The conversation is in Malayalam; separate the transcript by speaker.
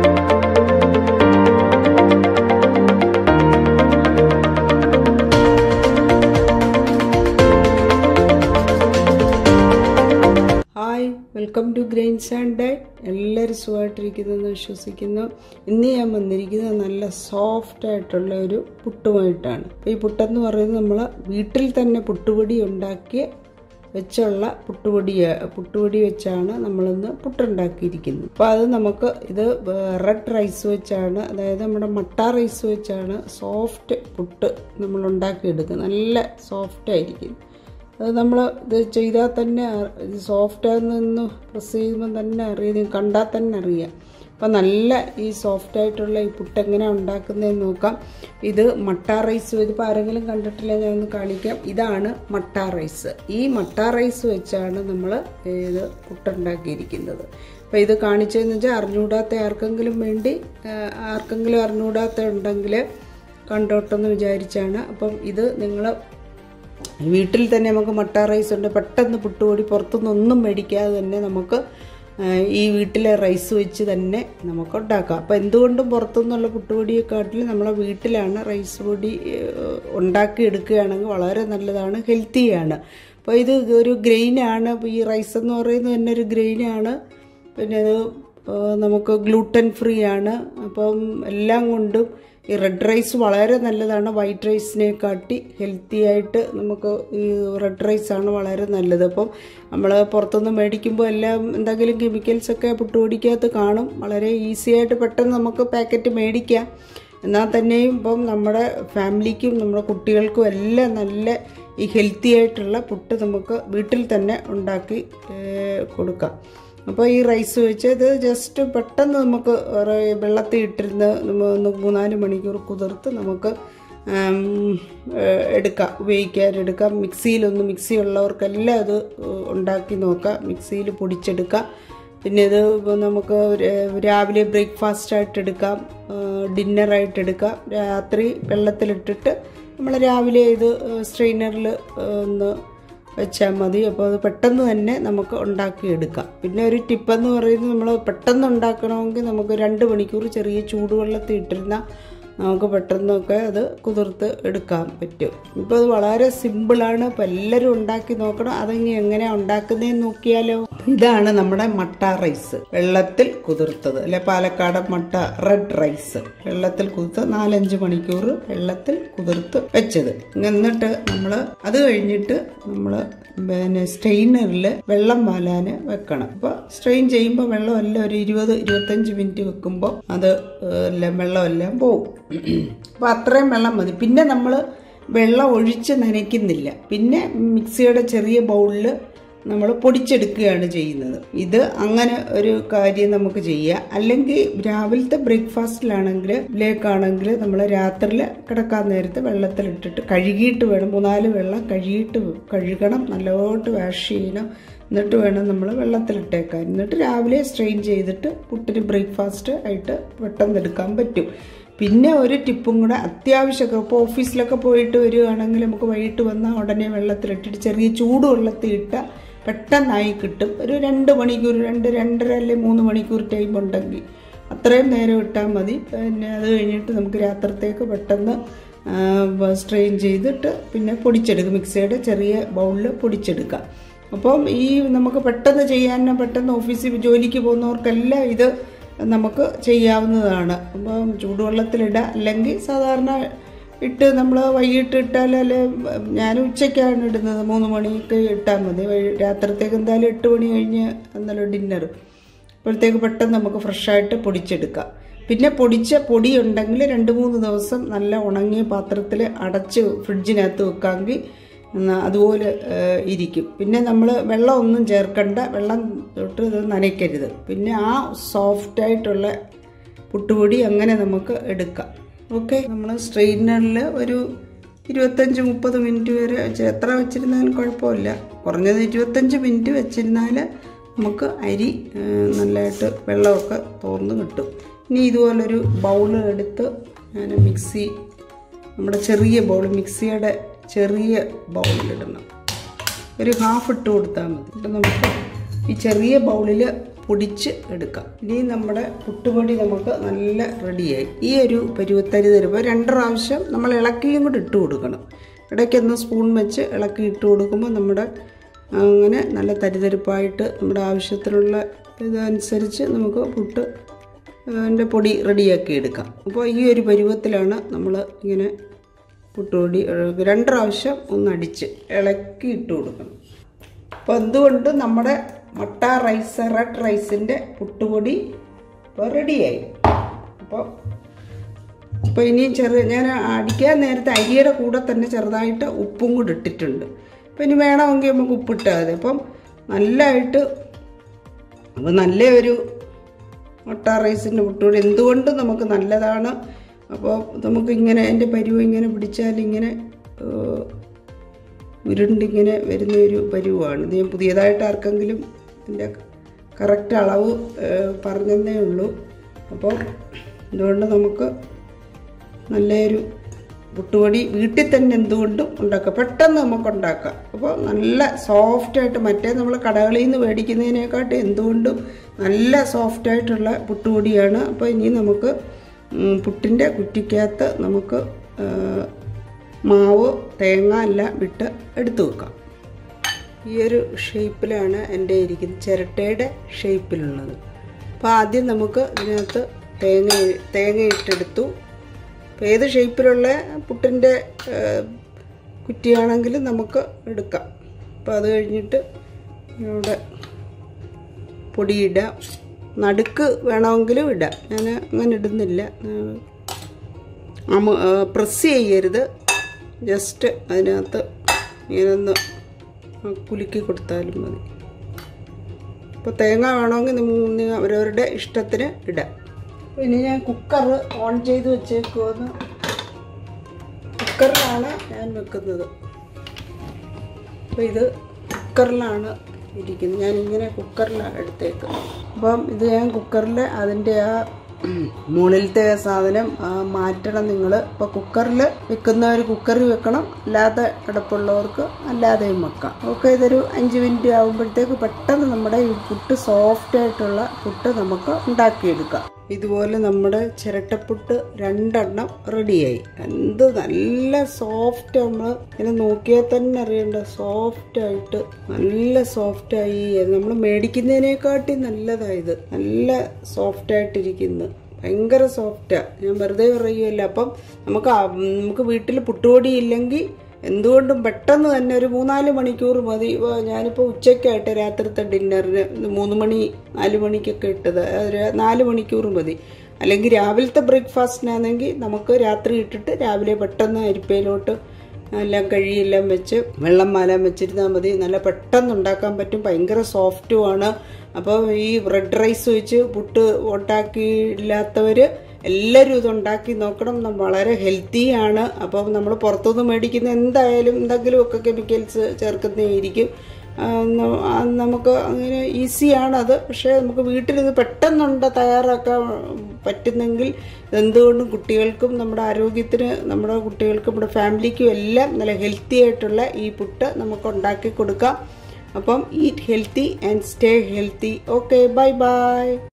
Speaker 1: hi welcome to grains and day എല്ലാവരും സുഖമായിട്ടിരിക്കുന്നെന്ന് വിശ്വസിക്കുന്നു ഇന്ന് ഞാൻ വന്നിരിക്കുന്നത് നല്ല സോഫ്റ്റ് ആയിട്ടുള്ള ഒരു പുട്ടുമായിട്ടാണ് അപ്പോൾ ഈ പുട്ടെന്ന് പറയുന്നത് നമ്മൾ വീട്ടിൽ തന്നെ പുട്ടുപൊടി ഉണ്ടാക്കിയ വെച്ചുള്ള പുട്ടുപൊടി പുട്ടുപൊടി വെച്ചാണ് നമ്മളിന്ന് പുട്ടുണ്ടാക്കിയിരിക്കുന്നത് അപ്പോൾ അത് നമുക്ക് ഇത് റെഡ് റൈസ് വെച്ചാണ് അതായത് നമ്മുടെ മട്ട റൈസ് വെച്ചാണ് സോഫ്റ്റ് പുട്ട് നമ്മൾ ഉണ്ടാക്കിയെടുക്കുന്നത് നല്ല സോഫ്റ്റ് ആയിരിക്കും അത് നമ്മൾ ഇത് ചെയ്താൽ തന്നെ ഇത് സോഫ്റ്റ് ആകുന്ന പ്രസ് ചെയ്യുമ്പോൾ തന്നെ അറിയാം കണ്ടാൽ തന്നെ അറിയാം അപ്പം നല്ല ഈ സോഫ്റ്റ് ആയിട്ടുള്ള ഈ പുട്ട് എങ്ങനെയാണ് ഉണ്ടാക്കുന്നതെന്ന് നോക്കാം ഇത് മട്ട റൈസ് ഇതിപ്പോൾ ആരെങ്കിലും കണ്ടിട്ടില്ല ഞാൻ ഒന്ന് കാണിക്കാം ഇതാണ് മട്ട റൈസ് ഈ മട്ട റൈസ് വെച്ചാണ് നമ്മൾ ഇത് പുട്ടുണ്ടാക്കിയിരിക്കുന്നത് അപ്പോൾ ഇത് കാണിച്ചതെന്ന് വെച്ചാൽ അറിഞ്ഞൂടാത്ത ആർക്കെങ്കിലും വേണ്ടി ആർക്കെങ്കിലും അറിഞ്ഞൂടാത്ത ഉണ്ടെങ്കിൽ കണ്ടോട്ടെന്ന് വിചാരിച്ചാണ് അപ്പം ഇത് നിങ്ങൾ വീട്ടിൽ തന്നെ നമുക്ക് മട്ട റൈസ് ഉണ്ട് പെട്ടെന്ന് പുട്ടുപൊടി പുറത്തുനിന്ന് ഒന്നും മേടിക്കാതെ തന്നെ നമുക്ക് ഈ വീട്ടിലെ റൈസ് വെച്ച് തന്നെ നമുക്ക് ഉണ്ടാക്കാം അപ്പോൾ എന്തുകൊണ്ടും പുറത്തുനിന്നുള്ള പുട്ടുപൊടിയെക്കാട്ടിലും നമ്മളെ വീട്ടിലാണ് റൈസ് പൊടി ഉണ്ടാക്കി എടുക്കുകയാണെങ്കിൽ വളരെ നല്ലതാണ് ഹെൽത്തിയാണ് അപ്പോൾ ഇത് ഒരു ഗ്രെയിനാണ് ഈ റൈസ് എന്ന് പറയുന്നത് തന്നെ ഒരു ഗ്രെയിനാണ് പിന്നെ ഇത് നമുക്ക് ഗ്ലൂട്ടൻ ഫ്രീ ആണ് അപ്പം എല്ലാം കൊണ്ടും ഈ റെഡ് റൈസ് വളരെ നല്ലതാണ് വൈറ്റ് റൈസിനെ കാട്ടി ഹെൽത്തി ആയിട്ട് നമുക്ക് ഈ റെഡ് റൈസാണ് വളരെ നല്ലത് അപ്പം നമ്മൾ പുറത്തുനിന്ന് മേടിക്കുമ്പോൾ എല്ലാം എന്തെങ്കിലും കെമിക്കൽസ് ഒക്കെ പുട്ടുപൊടിക്കകത്ത് കാണും വളരെ ഈസി ആയിട്ട് പെട്ടെന്ന് നമുക്ക് പാക്കറ്റ് മേടിക്കാം എന്നാൽ തന്നെയും ഇപ്പം നമ്മുടെ ഫാമിലിക്കും നമ്മുടെ കുട്ടികൾക്കും എല്ലാം നല്ല ഈ ഹെൽത്തി ആയിട്ടുള്ള പുട്ട് നമുക്ക് വീട്ടിൽ തന്നെ ഉണ്ടാക്കി കൊടുക്കാം അപ്പോൾ ഈ റൈസ് വെച്ച് ഇത് ജസ്റ്റ് പെട്ടെന്ന് നമുക്ക് വെള്ളത്തിൽ ഇട്ടിരുന്ന് ഒന്ന് മൂന്നാല് മണിക്കൂർ കുതിർത്ത് നമുക്ക് എടുക്കാം ഉപയോഗിക്കാൻ എടുക്കാം മിക്സിയിലൊന്ന് മിക്സി ഉള്ളവർക്കെല്ലാം ഇത് ഉണ്ടാക്കി നോക്കാം മിക്സിയിൽ പൊടിച്ചെടുക്കാം പിന്നെ ഇത് നമുക്ക് രാവിലെ ബ്രേക്ക്ഫാസ്റ്റ് ആയിട്ട് എടുക്കാം ഡിന്നറായിട്ട് എടുക്കാം രാത്രി വെള്ളത്തിലിട്ടിട്ട് നമ്മൾ രാവിലെ ഇത് സ്ട്രെയിനറിൽ ഒന്ന് വെച്ചാൽ മതി അപ്പോൾ അത് പെട്ടെന്ന് തന്നെ നമുക്ക് ഉണ്ടാക്കിയെടുക്കാം പിന്നെ ഒരു ടിപ്പെന്ന് പറയുന്നത് നമ്മൾ പെട്ടെന്ന് ഉണ്ടാക്കണമെങ്കിൽ നമുക്ക് രണ്ട് മണിക്കൂർ ചെറിയ ചൂടുവെള്ളത്തിൽ ഇട്ടിരുന്നാൽ നമുക്ക് പെട്ടെന്നൊക്കെ അത് കുതിർത്ത് എടുക്കാൻ പറ്റും ഇപ്പോൾ അത് വളരെ സിമ്പിളാണ് അപ്പോൾ എല്ലാവരും ഉണ്ടാക്കി നോക്കണം അതിനി എങ്ങനെയാണ് ഉണ്ടാക്കുന്നതെന്ന് നോക്കിയാലോ ഇതാണ് നമ്മുടെ മട്ട റൈസ് വെള്ളത്തിൽ കുതിർത്തത് അല്ലെ പാലക്കാടൻ മട്ട റെഡ് റൈസ് വെള്ളത്തിൽ കുതിർത്ത് നാലഞ്ച് മണിക്കൂർ വെള്ളത്തിൽ കുതിർത്ത് വെച്ചത് എന്നിട്ട് നമ്മൾ അത് കഴിഞ്ഞിട്ട് നമ്മൾ പിന്നെ സ്ട്രെയിനറിൽ വെള്ളം വാലാൻ വെക്കണം അപ്പോൾ സ്ട്രെയിൻ ചെയ്യുമ്പോൾ വെള്ളം എല്ലാം ഒരു ഇരുപത് ഇരുപത്തഞ്ച് മിനിറ്റ് വെക്കുമ്പോൾ അത് എല്ലാം വെള്ളമെല്ലാം പോവും അപ്പോൾ അത്രയും വെള്ളം മതി പിന്നെ നമ്മൾ വെള്ളം ഒഴിച്ച് നനയ്ക്കുന്നില്ല പിന്നെ മിക്സിയുടെ ചെറിയ ബൗളിൽ നമ്മൾ പൊടിച്ചെടുക്കുകയാണ് ചെയ്യുന്നത് ഇത് അങ്ങനെ ഒരു കാര്യം നമുക്ക് ചെയ്യാം അല്ലെങ്കിൽ രാവിലത്തെ ബ്രേക്ക്ഫാസ്റ്റിലാണെങ്കിൽ ലേക്കാണെങ്കിൽ നമ്മൾ രാത്രിയിൽ കിടക്കാൻ നേരത്ത് വെള്ളത്തിലിട്ടിട്ട് കഴുകിയിട്ട് വേണം മൂന്നാല് വെള്ളം കഴുകിയിട്ട് കഴുകണം നല്ലോട്ട് വാഷ് ചെയ്യണം എന്നിട്ട് വേണം നമ്മൾ വെള്ളത്തിലിട്ടേക്കാൻ എന്നിട്ട് രാവിലെ സ്ട്രെയിൻ ചെയ്തിട്ട് പുട്ടിന് ബ്രേക്ക്ഫാസ്റ്റ് ആയിട്ട് പെട്ടെന്ന് എടുക്കാൻ പറ്റും പിന്നെ ഒരു ടിപ്പും കൂടെ അത്യാവശ്യമൊക്കെ ഇപ്പോൾ ഓഫീസിലൊക്കെ പോയിട്ട് വരികയാണെങ്കിൽ നമുക്ക് വൈകിട്ട് വന്നാൽ ഉടനെ വെള്ളത്തിലിട്ടിട്ട് ചെറിയ ചൂട് വെള്ളത്തിൽ ഇട്ടാൽ പെട്ടെന്നായി കിട്ടും ഒരു രണ്ട് മണിക്കൂർ രണ്ട് രണ്ടര അല്ലെ മൂന്ന് മണിക്കൂർ ടൈം ഉണ്ടെങ്കിൽ അത്രയും നേരം ഇട്ടാൽ മതി പിന്നെ അത് കഴിഞ്ഞിട്ട് നമുക്ക് രാത്രത്തേക്ക് പെട്ടെന്ന് സ്ട്രെയിൻ ചെയ്തിട്ട് പിന്നെ പൊടിച്ചെടുക്കും മിക്സിയുടെ ചെറിയ ബൗളിൽ പൊടിച്ചെടുക്കാം അപ്പം ഈ നമുക്ക് പെട്ടെന്ന് ചെയ്യാൻ പെട്ടെന്ന് ഓഫീസിൽ ജോലിക്ക് പോകുന്നവർക്കെല്ലാം ഇത് നമുക്ക് ചെയ്യാവുന്നതാണ് അപ്പം ചൂടുവെള്ളത്തിലിടുക അല്ലെങ്കിൽ സാധാരണ ഇട്ട് നമ്മൾ വൈകിട്ട് ഇട്ടാൽ അല്ലെ ഞാൻ ഉച്ചയ്ക്കാണ് ഇടുന്നത് മൂന്ന് മണിക്ക് ഇട്ടാൽ മതി രാത്രിത്തേക്ക് എന്തായാലും എട്ട് മണി കഴിഞ്ഞ് എന്നാലും ഡിന്നർ അപ്പോഴത്തേക്ക് പെട്ടെന്ന് നമുക്ക് ഫ്രഷായിട്ട് പൊടിച്ചെടുക്കാം പിന്നെ പൊടിച്ച പൊടി ഉണ്ടെങ്കിൽ രണ്ട് മൂന്ന് ദിവസം നല്ല ഉണങ്ങിയ പാത്രത്തിൽ അടച്ച് ഫ്രിഡ്ജിനകത്ത് വെക്കാമെങ്കിൽ അതുപോലെ ഇരിക്കും പിന്നെ നമ്മൾ വെള്ളം ഒന്നും ചേർക്കണ്ട വെള്ളം തൊട്ട് ഇത് നനയ്ക്കരുത് പിന്നെ ആ സോഫ്റ്റായിട്ടുള്ള പുട്ടുപൊടി അങ്ങനെ നമുക്ക് എടുക്കാം ഓക്കെ നമ്മൾ സ്ട്രെയിനറിൽ ഒരു ഇരുപത്തഞ്ച് മുപ്പത് മിനിറ്റ് വരെ എത്ര വെച്ചിരുന്നാലും കുഴപ്പമില്ല കുറഞ്ഞത് ഇരുപത്തഞ്ച് മിനിറ്റ് വെച്ചിരുന്നാൽ നമുക്ക് അരി നല്ലതായിട്ട് വെള്ളമൊക്കെ തോർന്ന് കിട്ടും ഇനി ഇതുപോലൊരു ബൗൾ എടുത്ത് ഞാൻ മിക്സി നമ്മുടെ ചെറിയ ബൗൾ മിക്സിയുടെ ചെറിയ ബൗളിലിടണം ഒരു ഹാഫ് ഇട്ട് കൊടുത്താൽ മതി എന്നിട്ട് നമുക്ക് ഈ ചെറിയ ബൗളിൽ പൊടിച്ച് എടുക്കാം ഇനി നമ്മുടെ പുട്ടുപൊടി നമുക്ക് നല്ല റെഡിയായി ഈ ഒരു പരുവത്തരി തരുമ്പോൾ രണ്ട് പ്രാവശ്യം നമ്മൾ ഇളക്കിയും കൂടി ഇട്ട് കൊടുക്കണം ഇടയ്ക്കൊന്ന് സ്പൂൺ വെച്ച് ഇളക്കി ഇട്ട് കൊടുക്കുമ്പോൾ നമ്മുടെ അങ്ങനെ നല്ല തരിതരിപ്പായിട്ട് നമ്മുടെ ആവശ്യത്തിനുള്ള ഇതനുസരിച്ച് നമുക്ക് പുട്ട് അതിൻ്റെ പൊടി റെഡിയാക്കി എടുക്കാം അപ്പോൾ ഈ ഒരു പരുവത്തിലാണ് നമ്മൾ ഇങ്ങനെ പുട്ടുപൊടി രണ്ട് പ്രാവശ്യം ഒന്ന് അടിച്ച് ഇളക്കി ഇട്ട് കൊടുക്കണം അപ്പോൾ എന്തുകൊണ്ട് നമ്മുടെ മട്ട റൈസ് റെഡ് റൈസിൻ്റെ പുട്ടുപൊടി ഇപ്പോൾ റെഡിയായി അപ്പോൾ അപ്പോൾ ഇനിയും ചെറു ഞാൻ അടിക്കാൻ നേരത്തെ അരിയുടെ കൂടെ തന്നെ ചെറുതായിട്ട് ഉപ്പും കൂടി ഇട്ടിട്ടുണ്ട് അപ്പോൾ ഇനി വേണമെങ്കിൽ നമുക്ക് ഉപ്പിട്ടാൽ മതി അപ്പം നല്ലതായിട്ട് അപ്പോൾ നല്ല ഒരു മുട്ട റൈസിൻ്റെ പുട്ടുപൊടി എന്തുകൊണ്ടും നമുക്ക് നല്ലതാണ് അപ്പോൾ നമുക്ക് ഇങ്ങനെ എൻ്റെ പരുവ് ഇങ്ങനെ പിടിച്ചാൽ ഇങ്ങനെ ഉരുണ്ടിങ്ങനെ വരുന്ന ഒരു പരുവാണ് ഇത് ഞാൻ പുതിയതായിട്ട് ആർക്കെങ്കിലും എൻ്റെ കറക്റ്റ് അളവ് പറഞ്ഞതേ ഉള്ളൂ അപ്പോൾ അതുകൊണ്ട് നമുക്ക് നല്ലൊരു പുട്ടുപൊടി വീട്ടിൽ തന്നെ എന്തുകൊണ്ടും ഉണ്ടാക്കാം പെട്ടെന്ന് നമുക്ക് ഉണ്ടാക്കാം അപ്പോൾ നല്ല സോഫ്റ്റായിട്ട് മറ്റേ നമ്മൾ കടകളിൽ നിന്ന് മേടിക്കുന്നതിനെക്കാട്ടും എന്തുകൊണ്ടും നല്ല സോഫ്റ്റായിട്ടുള്ള പുട്ടുപൊടിയാണ് അപ്പോൾ ഇനി നമുക്ക് പുട്ടിൻ്റെ കുറ്റിക്കകത്ത് നമുക്ക് മാവ് തേങ്ങ എല്ലാം വിട്ട് എടുത്തു വെക്കാം ഈ ഒരു ഷേപ്പിലാണ് എൻ്റെ ഇരിക്കുന്നത് ചിരട്ടയുടെ ഷേപ്പിലുള്ളത് അപ്പോൾ ആദ്യം നമുക്ക് ഇതിനകത്ത് തേങ്ങ തേങ്ങ ഇട്ടെടുത്തു അപ്പോൾ ഏത് ഷേപ്പിലുള്ള പുട്ടിൻ്റെ കുറ്റിയാണെങ്കിലും നമുക്ക് എടുക്കാം അപ്പോൾ അത് കഴിഞ്ഞിട്ട് ഇവിടെ പൊടിയിടാം നടുക്ക് വേണമെങ്കിലും ഇടാം ഞാൻ അങ്ങനെ ഇടുന്നില്ല അമ പ്രസ് ചെയ്യരുത് ജസ്റ്റ് അതിനകത്ത് ഇങ്ങനെ ഒന്ന് കുലുക്കി കൊടുത്താലും മതി അപ്പോൾ തേങ്ങ വേണമെങ്കിൽ അവരവരുടെ ഇഷ്ടത്തിന് ഇടാം ഇനി ഞാൻ കുക്കർ ഓൺ ചെയ്ത് വെച്ചേക്കുമെന്ന് കുക്കറിലാണ് ഞാൻ വെക്കുന്നത് അപ്പോൾ ഇത് കുക്കറിലാണ് ഇരിക്കുന്നത് ഞാൻ ഇങ്ങനെ കുക്കറിലാണ് എടുത്തേക്കുന്നത് അപ്പം ഇത് ഞാൻ കുക്കറിൽ അതിൻ്റെ ആ മുകളിലത്തെ സാധനം മാറ്റണം നിങ്ങൾ ഇപ്പോൾ കുക്കറിൽ വെക്കുന്നവർ കുക്കറിൽ വെക്കണം അല്ലാതെ കിടപ്പുള്ളവർക്ക് അല്ലാതെയും വെക്കാം ഓക്കെ ഇതൊരു അഞ്ച് മിനിറ്റ് ആകുമ്പോഴത്തേക്ക് പെട്ടെന്ന് നമ്മുടെ ഈ പുട്ട് സോഫ്റ്റ് ആയിട്ടുള്ള പുട്ട് നമുക്ക് ഉണ്ടാക്കിയെടുക്കാം ഇതുപോലെ നമ്മുടെ ചിരട്ടപ്പുട്ട് രണ്ടെണ്ണം റെഡിയായി എന്ത് നല്ല സോഫ്റ്റ് നമ്മൾ ഇങ്ങനെ നോക്കിയാൽ തന്നെ അറിയേണ്ട സോഫ്റ്റ് ആയിട്ട് നല്ല സോഫ്റ്റായി നമ്മൾ മേടിക്കുന്നതിനെക്കാട്ടി നല്ലതായത് നല്ല സോഫ്റ്റ് ആയിട്ടിരിക്കുന്നു ഭയങ്കര സോഫ്റ്റാണ് ഞാൻ വെറുതെ പറയുമല്ല അപ്പം നമുക്ക് നമുക്ക് വീട്ടിൽ പുട്ടുപൊടി ഇല്ലെങ്കിൽ എന്തുകൊണ്ടും പെട്ടെന്ന് തന്നെ ഒരു മൂന്നാല് മണിക്കൂർ മതി ഞാനിപ്പോൾ ഉച്ചയ്ക്കായിട്ട് രാത്രിത്തെ ഡിന്നറിന് മൂന്ന് മണി നാല് മണിക്കൊക്കെ ഇട്ടത് ഒരു നാല് മണിക്കൂർ മതി അല്ലെങ്കിൽ രാവിലത്തെ ബ്രേക്ക്ഫാസ്റ്റിനാണെങ്കിൽ നമുക്ക് രാത്രി ഇട്ടിട്ട് രാവിലെ പെട്ടെന്ന് അരിപ്പയിലോട്ട് എല്ലാം കഴിയെല്ലാം വെച്ച് വെള്ളം മാലാൻ വെച്ചിരുന്നാൽ മതി നല്ല പെട്ടെന്ന് ഉണ്ടാക്കാൻ പറ്റും ഭയങ്കര സോഫ്റ്റുമാണ് അപ്പോൾ ഈ റെഡ് റൈസ് വെച്ച് പുട്ട് ഉണ്ടാക്കിയില്ലാത്തവർ എല്ലാവരും ഇത് ഉണ്ടാക്കി നോക്കണം വളരെ ഹെൽത്തിയാണ് അപ്പം നമ്മൾ പുറത്തുനിന്ന് മേടിക്കുന്ന എന്തായാലും എന്തെങ്കിലുമൊക്കെ കെമിക്കൽസ് ചേർക്കുന്നതായിരിക്കും നമുക്ക് അങ്ങനെ ഈസിയാണ് അത് പക്ഷേ നമുക്ക് വീട്ടിലിത് പെട്ടെന്നുണ്ട് തയ്യാറാക്കാൻ പറ്റുന്നെങ്കിൽ എന്തുകൊണ്ടും കുട്ടികൾക്കും നമ്മുടെ ആരോഗ്യത്തിന് നമ്മുടെ കുട്ടികൾക്കും നമ്മുടെ ഫാമിലിക്കും എല്ലാം നല്ല ഹെൽത്തി ആയിട്ടുള്ള ഈ പുട്ട് നമുക്ക് ഉണ്ടാക്കി കൊടുക്കാം appam eat healthy and stay healthy okay bye by